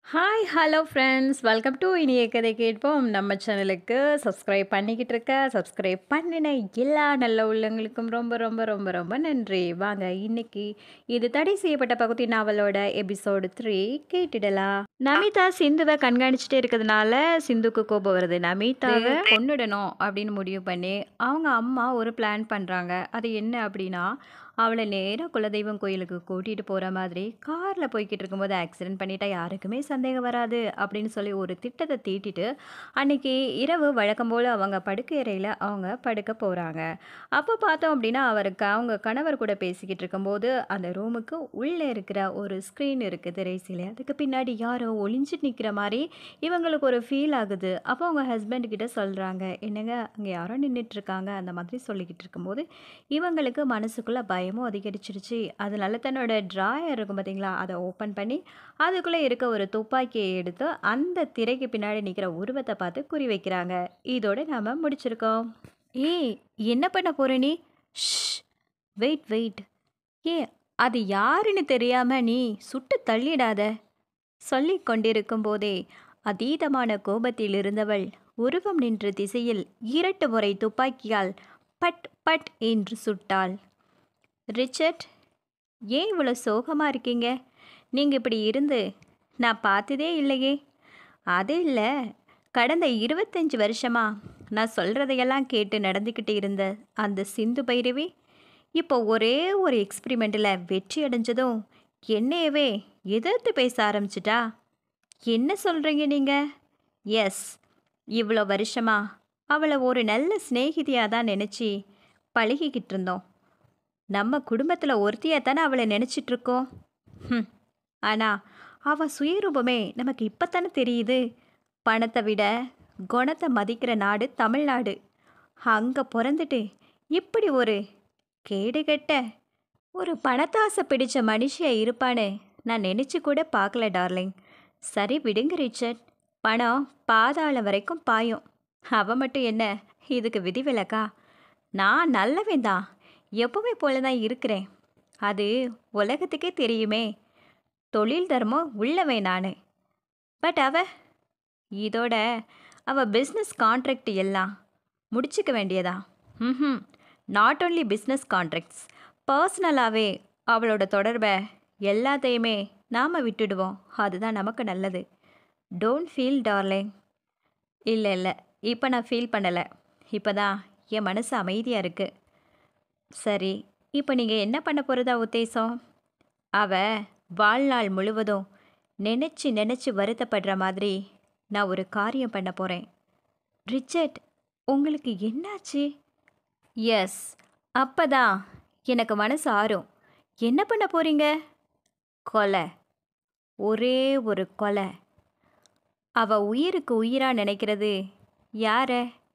hi hello friends welcome to இனிய கதை கேட்போம் நம்ம சேனலுக்கு சப்ஸ்கிரைப் பண்ணிக்கிட்டு இருக்க சப்ஸ்கிரைப் பண்ணின எல்லா நல்ல உள்ளங்களுக்கும் ரொம்ப ரொம்ப ரொம்ப ரொம்ப நன்றி வாங்க இன்னைக்கு இது தடை செய்யப்பட்ட பகுதி நாவலோட எபிசோடு த்ரீ கேட்டுடலாம் நமிதா சிந்துவை கண்காணிச்சுட்டே இருக்கிறதுனால சிந்துக்கு கோபம் வருது நமிதாவை கொன்னுடணும் அப்படின்னு முடிவு பண்ணி அவங்க அம்மா ஒரு பிளான் பண்ணுறாங்க அது என்ன அப்படின்னா அவளை நேராக குலதெய்வம் கோயிலுக்கு கூட்டிகிட்டு போகிற மாதிரி காரில் போய்கிட்டு இருக்கும்போது ஆக்சிடென்ட் பண்ணிட்டா யாருக்குமே சந்தேகம் வராது அப்படின்னு சொல்லி ஒரு திட்டத்தை தீட்டிட்டு அன்னைக்கு இரவு வழக்கம் போல் அவங்க படுக்கை அறையில் அவங்க படுக்க போகிறாங்க அப்போ பார்த்தோம் அப்படின்னா அவருக்கு அவங்க கணவர் கூட பேசிக்கிட்டு இருக்கும்போது அந்த ரூமுக்கு உள்ளே இருக்கிற ஒரு ஸ்க்ரீன் இருக்குது திரைசில அதுக்கு பின்னாடி யாரோ ஒளிஞ்சிட்டு நிற்கிற மாதிரி இவங்களுக்கு ஒரு ஃபீல் ஆகுது அப்போ அவங்க ஹஸ்பண்ட் கிட்ட சொல்கிறாங்க என்னங்க அங்கே யாரோ நின்றுட்டு இருக்காங்க அந்த மாதிரி சொல்லிக்கிட்டு இருக்கும்போது இவங்களுக்கு மனசுக்குள்ளே பயமும் அதிகரிச்சிருச்சு அதனால தன்னோட ட்ராயர் இருக்கும் பார்த்தீங்களா அதை ஓப்பன் பண்ணி அதுக்குள்ளே இருக்க ஒரு துப்பாக்கியை எடுத்து அந்த திரைக்கு பின்னாடி நிற்கிற உருவத்தை பார்த்து குறி வைக்கிறாங்க இதோட நாம் முடிச்சிருக்கோம் ஏய் என்ன பண்ண போற நீ வெயிட் வெயிட் ஏ அது யாருன்னு தெரியாம நீ சுட்டு தள்ளிடாத சொல்லி கொண்டிருக்கும் போதே அதீதமான கோபத்தில் இருந்தவள் உருவம் நின்ற திசையில் இரட்டு முறை துப்பாக்கியால் பட் பட் என்று சுட்டாள் ரிச்சர்ட் ஏன் இவ்வளோ சோகமாக இருக்கீங்க நீங்கள் இப்படி இருந்து நான் பார்த்ததே இல்லையே அது இல்லை கடந்த இருபத்தஞ்சி வருஷமா நான் சொல்கிறதையெல்லாம் கேட்டு நடந்துக்கிட்டு இருந்த அந்த சிந்து பைரவி இப்போ ஒரே ஒரு எக்ஸ்பிரிமெண்ட்டில் வெற்றி அடைஞ்சதும் என்னையவே எதிர்த்து பேச ஆரம்பிச்சிட்டா என்ன சொல்கிறீங்க நீங்கள் எஸ் இவ்வளோ வருஷமா அவளை ஒரு நல்ல சிநேகிதியாக தான் நினச்சி பழகிக்கிட்டு இருந்தோம் நம்ம குடும்பத்தில் ஒருத்தியாக தானே அவளை நினச்சிட்டு இருக்கோம் ம் ஆனால் அவள் சுயரூபமே நமக்கு இப்போ தானே தெரியுது பணத்தை விட குணத்தை மதிக்கிற நாடு தமிழ்நாடு அங்கே பிறந்துட்டு இப்படி ஒரு கேடுகெட்ட ஒரு பணத்தாசை பிடிச்ச மனுஷியா இருப்பான்னு நான் நினச்சி கூட பார்க்கல டார்லிங் சரி விடுங்க ரிச்சர்ட் பணம் பாதாளம் வரைக்கும் பாயும் அவ மட்டும் என்ன இதுக்கு விதிவிலக்கா நான் நல்லவன் தான் எப்பவுமே போல தான் இருக்கிறேன் அது உலகத்துக்கே தெரியுமே தொழில் தர்மம் உள்ளவன் நான் பட் அவ இதோட அவ பிஸ்னஸ் கான்ட்ராக்ட் எல்லாம் முடிச்சுக்க வேண்டியதா ம் நாட் ஓன்லி பிஸ்னஸ் கான்ட்ராக்ட்ஸ் பர்சனலாகவே அவளோட தொடர்பை எல்லாத்தையுமே நாம் விட்டுடுவோம் அதுதான் நமக்கு நல்லது டோன்ட் ஃபீல் டார்லிங் இல்லை இல்லை இப்போ நான் ஃபீல் பண்ணலை இப்போ தான் என் மனசு அமைதியாக இருக்குது சரி இப்போ நீங்கள் என்ன பண்ண போகிறதா உத்தேசம் அவ வாழ்நாள் முழுவதும் நினச்சி நினச்சி வருத்தப்படுற மாதிரி நான் ஒரு காரியம் பண்ண போகிறேன் ரிச்சர்ட் உங்களுக்கு என்னாச்சு எஸ் அப்போ தான் எனக்கு மனசு ஆறும் என்ன பண்ண போகிறீங்க கொலை ஒரே ஒரு கொலை அவ உயிருக்கு உயிராக நினைக்கிறது யார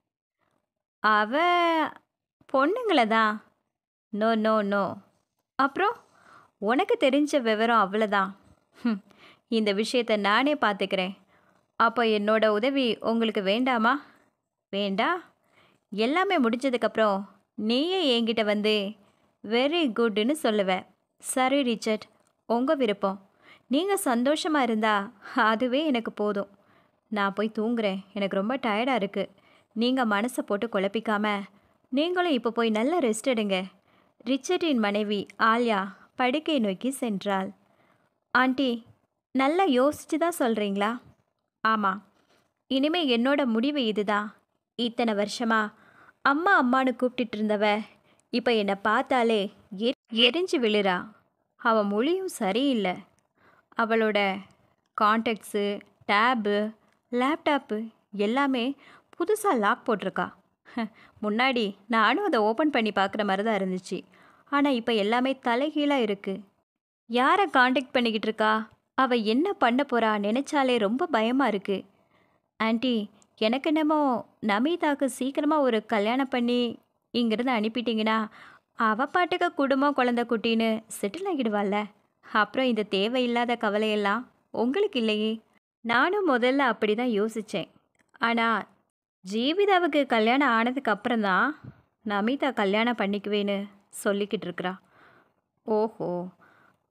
அவ பொண்ணுங்களை தான் நோ நோ நோ அப்புறம் உனக்கு தெரிஞ்ச விவரம் அவ்வளோதான் ஹம், இந்த விஷயத்தை நானே பார்த்துக்கிறேன் அப்போ என்னோட உதவி உங்களுக்கு வேண்டாமா வேண்டாம் எல்லாமே முடிஞ்சதுக்கப்புறம் நீயே என்கிட்ட வந்து வெரி குட்னு சொல்லுவ சரி ரிச்சர்ட் உங்கள் விருப்பம் நீங்கள் சந்தோஷமாக இருந்தா அதுவே எனக்கு போதும் நான் போய் தூங்குறேன் எனக்கு ரொம்ப டயர்டாக இருக்குது நீங்கள் மனசை போட்டு குழப்பிக்காம நீங்களும் இப்போ போய் நல்ல ரெஸ்ட் எடுங்க ரிச்சர்டின் மனைவி ஆல்யா படுக்கை நோக்கி சென்றாள் ஆண்டி நல்லா யோசிச்சு தான் சொல்கிறீங்களா ஆமாம் இனிமே என்னோட முடிவு இதுதான் இத்தனை வருஷமா அம்மா அம்மான்னு கூப்பிட்டுட்டு இருந்தவ இப்போ என்னை பார்த்தாலே எ- எரிஞ்சு விழுறா அவள் மொழியும் சரியில்லை அவளோட கான்டாக்ட்ஸு டேபு லேப்டாப்பு எல்லாமே புதுசாக லாக் போட்டிருக்கா முன்னாடி நானும் அதை ஓப்பன் பண்ணி பார்க்குற மாதிரி தான் இருந்துச்சு ஆனால் இப்போ எல்லாமே தலைகீழாக இருக்குது யாரை காண்டாக்ட் பண்ணிக்கிட்டு இருக்கா அவள் என்ன பண்ண போறா நினச்சாலே ரொம்ப பயமாக இருக்குது ஆண்டி எனக்கு என்னமோ நமிதாக்கு சீக்கிரமாக ஒரு கல்யாணம் பண்ணி இங்கிருந்து அனுப்பிட்டீங்கன்னா அவள் பாட்டுக்கு குடும்பம் குழந்தை குட்டின்னு செட்டில் ஆகிடுவாள்ல அப்புறம் இந்த தேவையில்லாத கவலையெல்லாம் உங்களுக்கு இல்லையே நானும் முதல்ல அப்படி தான் யோசித்தேன் ஆனால் ஜீவிதாவுக்கு கல்யாணம் ஆனதுக்கு அப்புறம் தான் நமிதா கல்யாணம் பண்ணிக்குவேன்னு சொல்லிக்கிட்டு இருக்கிறா ஓஹோ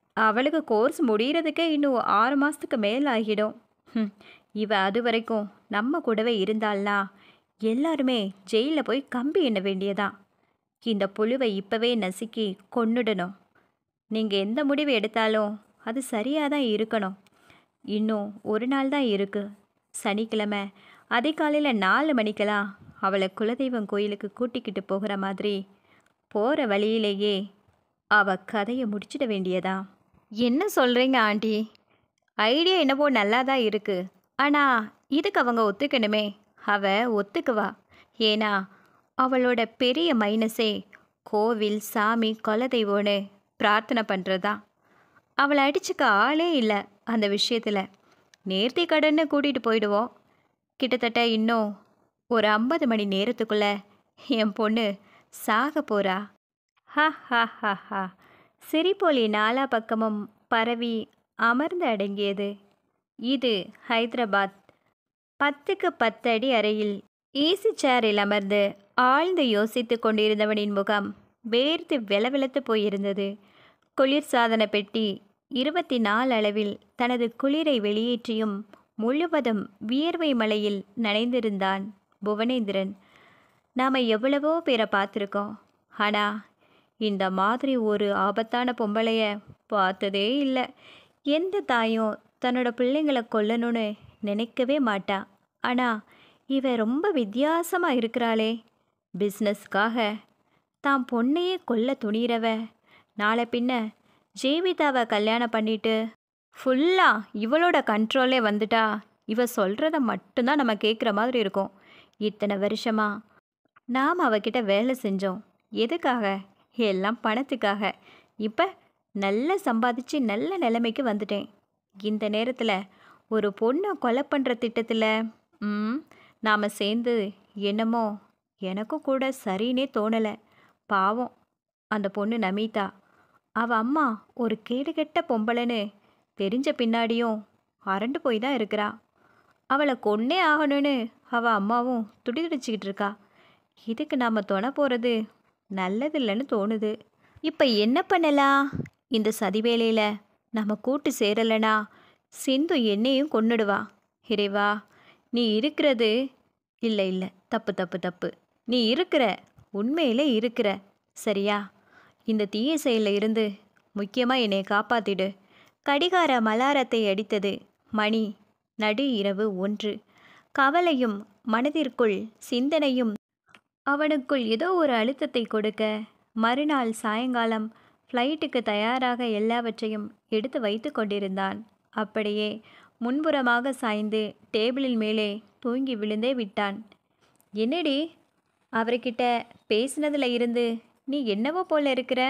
அவளுக்கு கோர்ஸ் முடியறதுக்கே இன்னும் ஆறு மாதத்துக்கு மேல் ஆகிடும் ஹம், இவ அது வரைக்கும் நம்ம கூடவே இருந்தாள்னா எல்லாருமே ஜெயிலில் போய் கம்பி எண்ண வேண்டியதான் இந்த புழுவை இப்போவே நசுக்கி கொன்னுடணும் நீங்கள் எந்த முடிவு எடுத்தாலும் அது சரியாக தான் இருக்கணும் இன்னும் ஒரு நாள் தான் இருக்கு சனிக்கிழமை அதிகாலையில் நாலு மணிக்கெல்லாம் அவளை குலதெய்வம் கோயிலுக்கு கூட்டிக்கிட்டு போகிற மாதிரி போகிற வழியிலேயே அவ கதையை முடிச்சிட வேண்டியதா என்ன சொல்கிறீங்க ஆண்டி ஐடியா என்னவோ நல்லா தான் இருக்கு ஆனால் இதுக்கு அவங்க ஒத்துக்கணுமே அவ ஒத்துக்குவா ஏன்னா அவளோட பெரிய மைனஸே கோவில் சாமி குலதெய்வம்னு பிரார்த்தனை பண்ணுறதா அவளை அடிச்சுக்க ஆளே இல்லை அந்த விஷயத்தில் நேர்த்தி கடன்னு கூட்டிகிட்டு போயிடுவோம் கிட்டத்தட்ட இன்னும் ஒரு ஐம்பது மணி நேரத்துக்குள்ள என் பொண்ணு சாக போறா ஹா ஹா ஹா ஹா சிரிப்பொலி நாலா பக்கமும் பரவி அமர்ந்து அடங்கியது இது ஹைதராபாத் பத்துக்கு பத்தடி அறையில் ஈசி சேரில் அமர்ந்து ஆழ்ந்து யோசித்து கொண்டிருந்தவனின் முகம் வேர்த்து வெலவெலத்து போயிருந்தது குளிர்சாதன பெட்டி இருபத்தி நாலு அளவில் தனது குளிரை வெளியேற்றியும் முழுவதும் வியர்வை மலையில் நனைந்திருந்தான் புவனேந்திரன் நாம் எவ்வளவோ பேரை பார்த்துருக்கோம் ஆனால் இந்த மாதிரி ஒரு ஆபத்தான பொம்பளைய பார்த்ததே இல்லை எந்த தாயும் தன்னோட பிள்ளைங்களை கொல்லணும்னு நினைக்கவே மாட்டா ஆனால் இவ ரொம்ப வித்தியாசமாக இருக்கிறாளே பிஸ்னஸ்க்காக தான் பொண்ணையே கொல்ல துணிகிறவ நாளை பின்ன ஜீவிதாவை கல்யாணம் பண்ணிட்டு ஃபுல்லாக இவளோட கண்ட்ரோலே வந்துட்டா இவ சொல்கிறத மட்டும்தான் நம்ம கேட்குற மாதிரி இருக்கும் இத்தனை வருஷமா நாம் அவகிட்ட வேலை செஞ்சோம் எதுக்காக எல்லாம் பணத்துக்காக இப்போ நல்லா சம்பாதிச்சு நல்ல நிலைமைக்கு வந்துட்டேன் இந்த நேரத்தில் ஒரு பொண்ணை கொலை பண்ணுற திட்டத்தில் ம் நாம் சேர்ந்து என்னமோ எனக்கும் கூட சரின்னே தோணலை பாவம் அந்த பொண்ணு நமிதா அவ அம்மா ஒரு கேடுகெட்ட பொம்பளைன்னு தெரிஞ்ச பின்னாடியும் அரண்டு போய் தான் இருக்கிறா அவளை கொன்னே ஆகணும்னு அவ அம்மாவும் துடி துடிச்சிக்கிட்டு இருக்கா இதுக்கு நாம் துணை போகிறது நல்லதில்லைன்னு தோணுது இப்போ என்ன பண்ணலாம் இந்த சதி வேலையில் நம்ம கூட்டு சேரலைனா சிந்து என்னையும் கொன்னுடுவா இறைவா நீ இருக்கிறது இல்லை இல்லை தப்பு தப்பு தப்பு நீ இருக்கிற உண்மையிலே இருக்கிற சரியா இந்த தீய செயலில் இருந்து முக்கியமாக என்னை காப்பாத்திடு கடிகார மலாரத்தை அடித்தது மணி நடு இரவு ஒன்று கவலையும் மனதிற்குள் சிந்தனையும் அவனுக்குள் ஏதோ ஒரு அழுத்தத்தை கொடுக்க மறுநாள் சாயங்காலம் ஃப்ளைட்டுக்கு தயாராக எல்லாவற்றையும் எடுத்து வைத்து கொண்டிருந்தான் அப்படியே முன்புறமாக சாய்ந்து டேபிளின் மேலே தூங்கி விழுந்தே விட்டான் என்னடி அவர்கிட்ட பேசினதுல இருந்து நீ என்னவோ போல இருக்கிற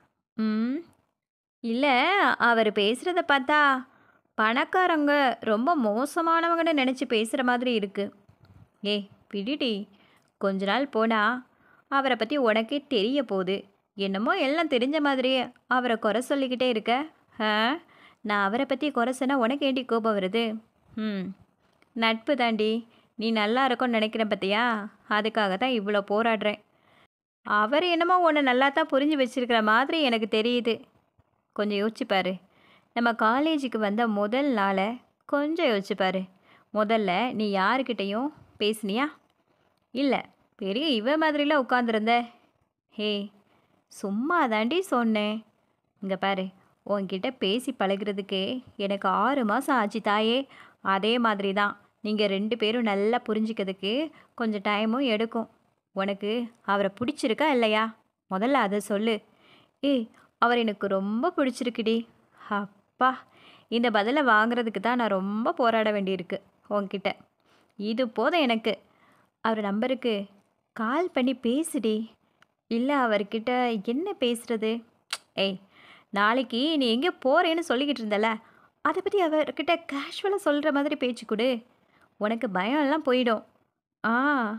ம் இல்லை அவர் பேசுகிறத பார்த்தா பணக்காரங்க ரொம்ப மோசமானவங்கன்னு நினச்சி பேசுகிற மாதிரி இருக்கு ஏ விடுடி கொஞ்ச நாள் போனா அவரை பற்றி உனக்கே தெரிய போகுது என்னமோ எல்லாம் தெரிஞ்ச மாதிரியே அவரை குறை சொல்லிக்கிட்டே இருக்க ஆ நான் அவரை பற்றி குறை சொன்னால் உனக்கு ஏண்டி கோபம் வருது ம் நட்பு தாண்டி நீ நல்லா இருக்கும்னு நினைக்கிறேன் பார்த்தியா அதுக்காக தான் இவ்வளோ போராடுறேன் அவர் என்னமோ உன்னை நல்லா தான் புரிஞ்சு வச்சிருக்கிற மாதிரி எனக்கு தெரியுது கொஞ்சம் யோசிச்சு பாரு நம்ம காலேஜுக்கு வந்த முதல் நாளை கொஞ்சம் யோசிச்சு பாரு முதல்ல நீ யாருக்கிட்டேயும் பேசுனியா இல்லை பெரிய இவ மாதிரிலாம் உட்காந்துருந்த ஹே சும்மா தாண்டி சொன்னேன் இங்கே பாரு உன்கிட்ட பேசி பழகுறதுக்கு எனக்கு ஆறு மாதம் ஆச்சு தாயே அதே மாதிரி தான் நீங்கள் ரெண்டு பேரும் நல்லா புரிஞ்சுக்கிறதுக்கு கொஞ்சம் டைமும் எடுக்கும் உனக்கு அவரை பிடிச்சிருக்கா இல்லையா முதல்ல அதை சொல்லு ஏய் அவர் எனக்கு ரொம்ப பிடிச்சிருக்குடி அப்பா இந்த பதிலை வாங்குறதுக்கு தான் நான் ரொம்ப போராட வேண்டியிருக்கு உன்கிட்ட இது போதும் எனக்கு அவர் நம்பருக்கு கால் பண்ணி பேசுடி இல்லை அவர்கிட்ட என்ன பேசுறது ஏய் நாளைக்கு நீ எங்கே போகிறேன்னு சொல்லிக்கிட்டு இருந்தல அதை பற்றி அவர்கிட்ட கேஷுவலாக சொல்கிற மாதிரி பேச்சு கொடு உனக்கு பயம் எல்லாம் போயிடும் ஆ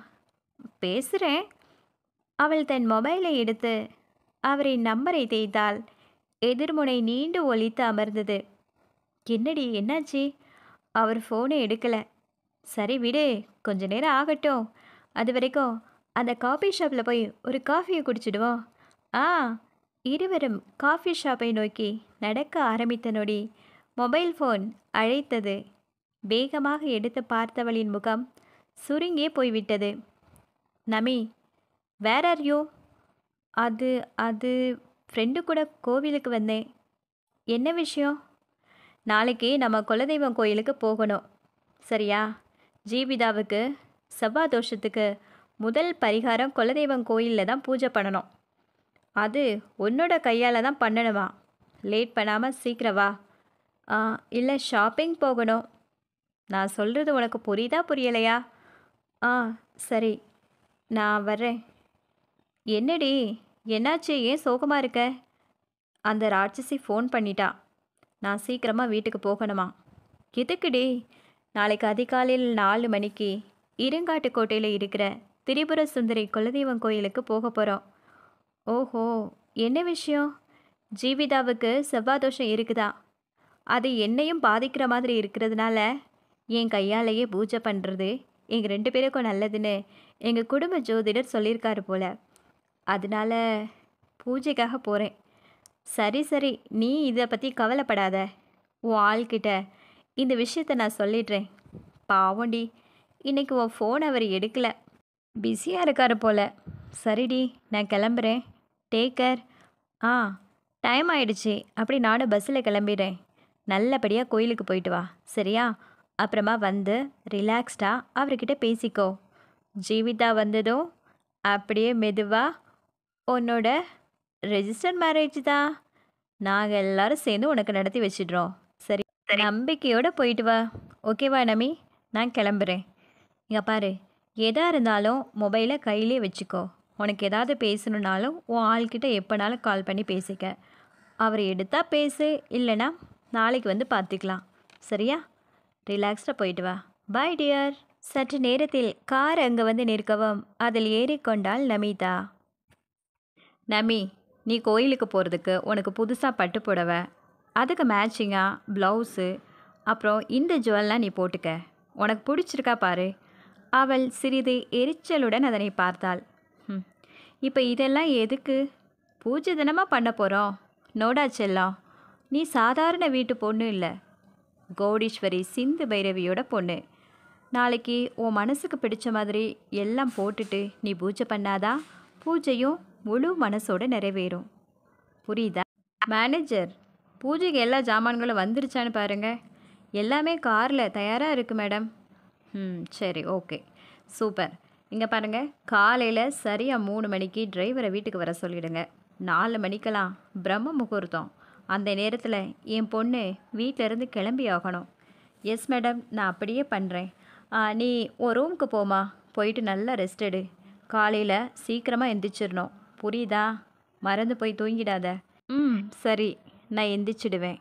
பேசுகிறேன் அவள் தன் மொபைலை எடுத்து அவரின் நம்பரை தேய்த்தாள் எதிர்முனை நீண்டு ஒலித்து அமர்ந்தது என்னடி என்னாச்சு அவர் ஃபோனை எடுக்கலை சரி விடு கொஞ்ச நேரம் ஆகட்டும் அது வரைக்கும் அந்த காஃபி ஷாப்பில் போய் ஒரு காஃபியை குடிச்சிடுவோம் ஆ இருவரும் காஃபி ஷாப்பை நோக்கி நடக்க ஆரம்பித்த நொடி மொபைல் ஃபோன் அழைத்தது வேகமாக எடுத்து பார்த்தவளின் முகம் சுருங்கியே போய்விட்டது நமி வேர் ஆர் யூ அது அது ஃப்ரெண்டு கூட கோவிலுக்கு வந்தேன் என்ன விஷயம் நாளைக்கு நம்ம குலதெய்வம் கோயிலுக்கு போகணும் சரியா ஜீவிதாவுக்கு செவ்வாய் தோஷத்துக்கு முதல் பரிகாரம் குலதெய்வம் கோயிலில் தான் பூஜை பண்ணணும் அது உன்னோட கையால் தான் பண்ணணுமா லேட் பண்ணாமல் சீக்கிரம் வா ஆ இல்லை ஷாப்பிங் போகணும் நான் சொல்கிறது உனக்கு புரியுதா புரியலையா ஆ சரி நான் வர்றேன் என்னடி என்னாச்சு ஏன் சோகமாக இருக்க அந்த ராட்சசி ஃபோன் பண்ணிட்டா நான் சீக்கிரமாக வீட்டுக்கு போகணுமா எதுக்குடி நாளைக்கு அதிகாலையில் நாலு மணிக்கு இருங்காட்டுக்கோட்டையில் இருக்கிற திரிபுர சுந்தரி குலதெய்வம் கோயிலுக்கு போக போகிறோம் ஓஹோ என்ன விஷயம் ஜீவிதாவுக்கு செவ்வாதோஷம் இருக்குதா அது என்னையும் பாதிக்கிற மாதிரி இருக்கிறதுனால என் கையாலேயே பூஜை பண்ணுறது எங்கள் ரெண்டு பேருக்கும் நல்லதுன்னு எங்கள் குடும்ப ஜோதிடர் சொல்லியிருக்காரு போல அதனால பூஜைக்காக போகிறேன் சரி சரி நீ இதை பற்றி கவலைப்படாத உன் ஆள்கிட்ட இந்த விஷயத்த நான் சொல்லிடுறேன் பாவண்டி இன்னைக்கு உன் ஃபோன் அவர் எடுக்கல பிஸியாக இருக்காரு போல சரிடி நான் கிளம்புறேன் டேக் கேர் ஆ டைம் ஆயிடுச்சு அப்படி நானும் பஸ்ஸில் கிளம்பிடுறேன் நல்லபடியாக கோயிலுக்கு போயிட்டு வா சரியா அப்புறமா வந்து ரிலாக்ஸ்டாக அவர்கிட்ட பேசிக்கோ ஜீவிதா வந்ததும் அப்படியே மெதுவாக உன்னோட ரெஜிஸ்டர் மேரேஜ் தான் நாங்கள் எல்லாரும் சேர்ந்து உனக்கு நடத்தி வச்சிடுறோம் சரி நம்பிக்கையோடு போயிட்டு வா ஓகேவா நமி நான் கிளம்புறேன் இங்கே பாரு எதாக இருந்தாலும் மொபைலை கையிலே வச்சுக்கோ உனக்கு ஏதாவது பேசணுன்னாலும் உன் ஆள்கிட்ட எப்போனாலும் கால் பண்ணி பேசிக்க அவர் எடுத்தா பேசு இல்லைன்னா நாளைக்கு வந்து பார்த்துக்கலாம் சரியா ரிலாக்ஸ்டாக போயிட்டு வா பாய் டியர் சற்று நேரத்தில் கார் அங்கே வந்து நிற்கவும் அதில் ஏறிக்கொண்டாள் நமிதா நமி நீ கோயிலுக்கு போகிறதுக்கு உனக்கு புதுசாக பட்டு புடவை அதுக்கு மேட்சிங்காக ப்ளவுஸு அப்புறம் இந்த ஜுவல்லாம் நீ போட்டுக்க உனக்கு பிடிச்சிருக்கா பாரு அவள் சிறிது எரிச்சலுடன் அதனை பார்த்தாள் ம் இப்போ இதெல்லாம் எதுக்கு பூஜை தினமாக பண்ண போகிறோம் நோடா செல்லம் நீ சாதாரண வீட்டு பொண்ணு இல்லை கோடீஸ்வரி சிந்து பைரவியோட பொண்ணு நாளைக்கு உன் மனசுக்கு பிடிச்ச மாதிரி எல்லாம் போட்டுட்டு நீ பூஜை பண்ணாதான் பூஜையும் முழு மனசோட நிறைவேறும் புரியுதா மேனேஜர் பூஜைக்கு எல்லா ஜாமான்களும் வந்துருச்சான்னு பாருங்க எல்லாமே காரில் தயாராக இருக்குது மேடம் ம் சரி ஓகே சூப்பர் இங்கே பாருங்கள் காலையில் சரியாக மூணு மணிக்கு டிரைவரை வீட்டுக்கு வர சொல்லிடுங்க நாலு மணிக்கெல்லாம் பிரம்ம முகூர்த்தம் அந்த நேரத்தில் என் பொண்ணு வீட்டிலேருந்து கிளம்பி ஆகணும் எஸ் மேடம் நான் அப்படியே பண்ணுறேன் நீ உன் ரூமுக்கு போமா போயிட்டு நல்லா ரெஸ்ட் எடு காலையில் சீக்கிரமாக எந்திரிச்சிடணும் புரியுதா மறந்து போய் தூங்கிடாத ம் சரி நான் எந்திரிச்சிடுவேன்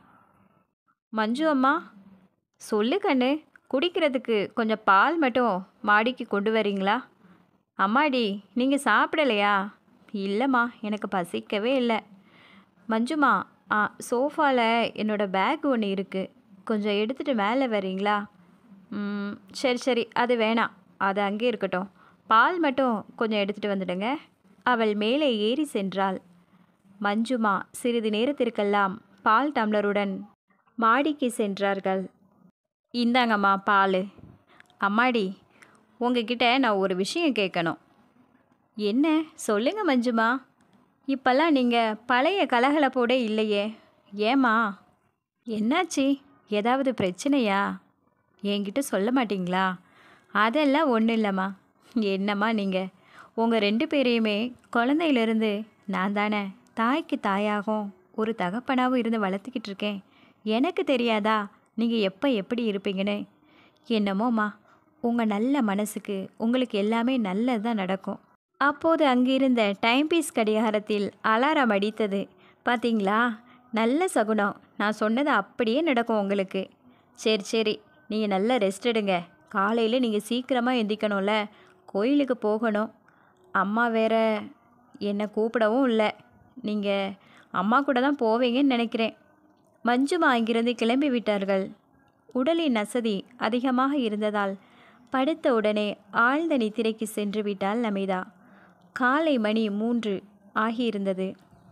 மஞ்சு அம்மா சொல்லு கண்ணு குடிக்கிறதுக்கு கொஞ்சம் பால் மட்டும் மாடிக்கு கொண்டு வரீங்களா அம்மாடி நீங்கள் சாப்பிடலையா இல்லைம்மா எனக்கு பசிக்கவே இல்லை மஞ்சுமா ஆ சோஃபாவில் என்னோடய பேக் ஒன்று இருக்குது கொஞ்சம் எடுத்துகிட்டு மேலே வரீங்களா ம், சரி சரி அது வேணாம் அது அங்கே இருக்கட்டும் பால் மட்டும் கொஞ்சம் எடுத்துகிட்டு வந்துடுங்க அவள் மேலே ஏறி சென்றாள் மஞ்சுமா சிறிது நேரத்திற்கெல்லாம் பால் டம்ளருடன் மாடிக்கு சென்றார்கள் இந்தாங்கம்மா பால் அம்மாடி உங்ககிட்ட நான் ஒரு விஷயம் கேட்கணும் என்ன சொல்லுங்க மஞ்சுமா இப்போல்லாம் நீங்கள் பழைய கலகலப்போட இல்லையே ஏம்மா என்னாச்சு ஏதாவது பிரச்சனையா என்கிட்ட சொல்ல மாட்டீங்களா அதெல்லாம் ஒன்றும் இல்லைம்மா என்னம்மா நீங்கள் உங்கள் ரெண்டு பேரையுமே குழந்தையிலேருந்து நான் தானே தாய்க்கு தாயாகும் ஒரு தகப்பனாகவும் இருந்து வளர்த்துக்கிட்டு இருக்கேன் எனக்கு தெரியாதா நீங்கள் எப்போ எப்படி இருப்பீங்கன்னு என்னமோம்மா உங்கள் நல்ல மனசுக்கு உங்களுக்கு எல்லாமே நல்லது தான் நடக்கும் அப்போது அங்கிருந்த டைம்பீஸ் கடிகாரத்தில் அலாரம் அடித்தது பாத்தீங்களா நல்ல சகுனம் நான் சொன்னது அப்படியே நடக்கும் உங்களுக்கு சரி சரி நீங்கள் நல்லா ரெஸ்ட் எடுங்க காலையில் நீங்கள் சீக்கிரமாக எந்திக்கணும்ல கோயிலுக்கு போகணும் அம்மா வேற என்னை கூப்பிடவும் இல்லை நீங்கள் அம்மா கூட தான் போவீங்கன்னு நினைக்கிறேன் மஞ்சுமா அங்கிருந்து கிளம்பி விட்டார்கள் உடலின் அசதி அதிகமாக இருந்ததால் படுத்த உடனே ஆழ்ந்த நித்திரைக்கு சென்று விட்டாள் நமிதா காலை மணி மூன்று ஆகியிருந்தது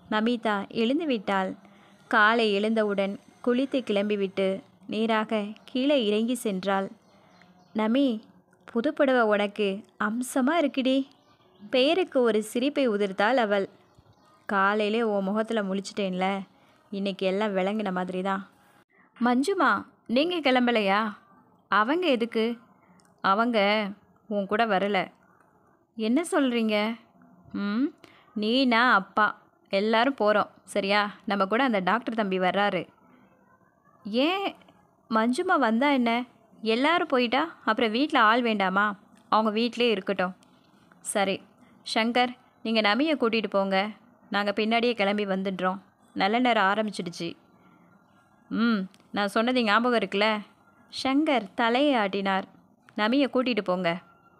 நமிதா எழுந்து விட்டாள் காலை எழுந்தவுடன் குளித்து கிளம்பிவிட்டு நேராக கீழே இறங்கி சென்றாள் நமி புது புடவை உனக்கு அம்சமாக இருக்குடி பெயருக்கு ஒரு சிரிப்பை உதிர்த்தாள் அவள் காலையிலே உன் முகத்தில் முழிச்சிட்டேன்ல இன்னைக்கு எல்லாம் விளங்கின மாதிரி தான் மஞ்சுமா நீங்கள் கிளம்பலையா அவங்க எதுக்கு அவங்க உன் கூட வரல என்ன சொல்கிறீங்க ம் நீனா அப்பா எல்லாரும் போகிறோம் சரியா நம்ம கூட அந்த டாக்டர் தம்பி வர்றாரு ஏன் மஞ்சுமா வந்தா என்ன எல்லாரும் போயிட்டா அப்புறம் வீட்டில் ஆள் வேண்டாமா அவங்க வீட்டிலே இருக்கட்டும் சரி சங்கர் நீங்கள் நமியை கூட்டிகிட்டு போங்க நாங்கள் பின்னாடியே கிளம்பி வந்துடுறோம் நல்ல நேரம் ஆரம்பிச்சிடுச்சு ம் நான் சொன்னது ஞாபகம் இருக்குல்ல சங்கர் தலையை ஆட்டினார் நமியை கூட்டிகிட்டு போங்க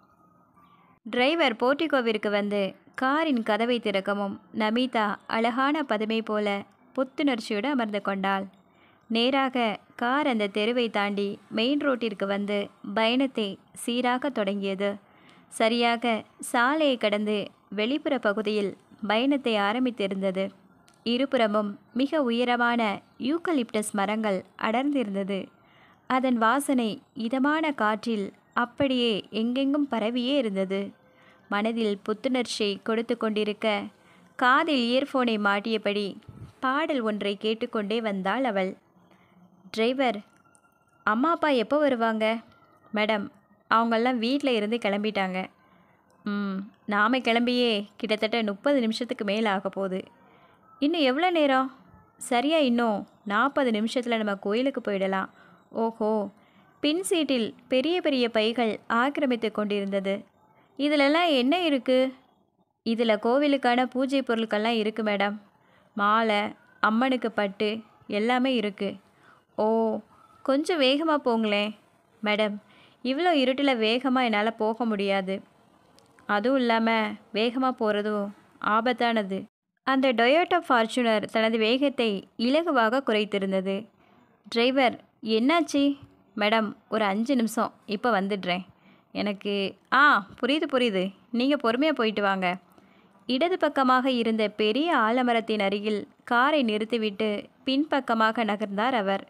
டிரைவர் போர்ட்டிகோவிற்கு வந்து காரின் கதவை திறக்கவும் நமிதா அழகான பதுமை போல புத்துணர்ச்சியோடு அமர்ந்து கொண்டாள் நேராக கார் அந்த தெருவை தாண்டி மெயின் ரோட்டிற்கு வந்து பயணத்தை சீராக தொடங்கியது சரியாக சாலையை கடந்து வெளிப்புற பகுதியில் பயணத்தை ஆரம்பித்திருந்தது இருபுறமும் மிக உயரமான யூக்கலிப்டஸ் மரங்கள் அடர்ந்திருந்தது அதன் வாசனை இதமான காற்றில் அப்படியே எங்கெங்கும் பரவியே இருந்தது மனதில் புத்துணர்ச்சியை கொடுத்து கொண்டிருக்க காதில் இயர்ஃபோனை மாட்டியபடி பாடல் ஒன்றை கேட்டுக்கொண்டே வந்தாள் அவள் டிரைவர் அம்மா அப்பா எப்போ வருவாங்க மேடம் அவங்கெல்லாம் வீட்டில் இருந்து கிளம்பிட்டாங்க ம் நாம் கிளம்பியே கிட்டத்தட்ட முப்பது நிமிஷத்துக்கு மேலே ஆக போகுது இன்னும் எவ்வளோ நேரம் சரியா இன்னும் நாற்பது நிமிஷத்தில் நம்ம கோயிலுக்கு போயிடலாம் ஓஹோ பின் சீட்டில் பெரிய பெரிய பைகள் ஆக்கிரமித்து கொண்டிருந்தது இதிலெல்லாம் என்ன இருக்குது இதில் கோவிலுக்கான பூஜை பொருட்கள்லாம் இருக்குது மேடம் மாலை அம்மனுக்கு பட்டு எல்லாமே இருக்குது ஓ கொஞ்சம் வேகமாக போங்களேன் மேடம் இவ்வளோ இருட்டில் வேகமாக என்னால் போக முடியாது அதுவும் இல்லாமல் வேகமாக போகிறதும் ஆபத்தானது அந்த டொயோட்டா ஃபார்ச்சுனர் தனது வேகத்தை இலகுவாக குறைத்திருந்தது டிரைவர் என்னாச்சு மேடம் ஒரு அஞ்சு நிமிஷம் இப்போ வந்துடுறேன் எனக்கு ஆ புரியுது புரியுது நீங்கள் பொறுமையாக போயிட்டு வாங்க இடது பக்கமாக இருந்த பெரிய ஆலமரத்தின் அருகில் காரை நிறுத்திவிட்டு பின்பக்கமாக நகர்ந்தார் அவர்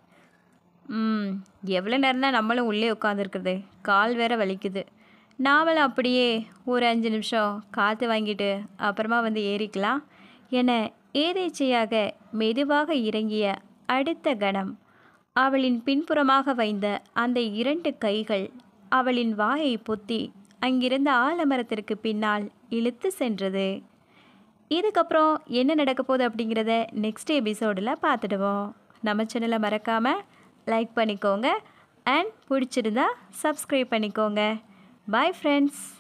ம் எவ்வளோ நேரம் தான் நம்மளும் உள்ளே உட்காந்துருக்குறது கால் வேற வலிக்குது நாமளும் அப்படியே ஒரு அஞ்சு நிமிஷம் காற்று வாங்கிட்டு அப்புறமா வந்து ஏறிக்கலாம் என ஏதேச்சையாக மெதுவாக இறங்கிய அடுத்த கணம் அவளின் பின்புறமாக வைந்த அந்த இரண்டு கைகள் அவளின் வாயை பொத்தி அங்கிருந்த ஆலமரத்திற்கு பின்னால் இழுத்து சென்றது இதுக்கப்புறம் என்ன நடக்க போகுது அப்படிங்கிறத நெக்ஸ்ட் எபிசோடில் பார்த்துடுவோம் நம்ம சேனலை மறக்காமல் லைக் பண்ணிக்கோங்க அண்ட் பிடிச்சிருந்தா சப்ஸ்கிரைப் பண்ணிக்கோங்க பாய் ஃப்ரெண்ட்ஸ்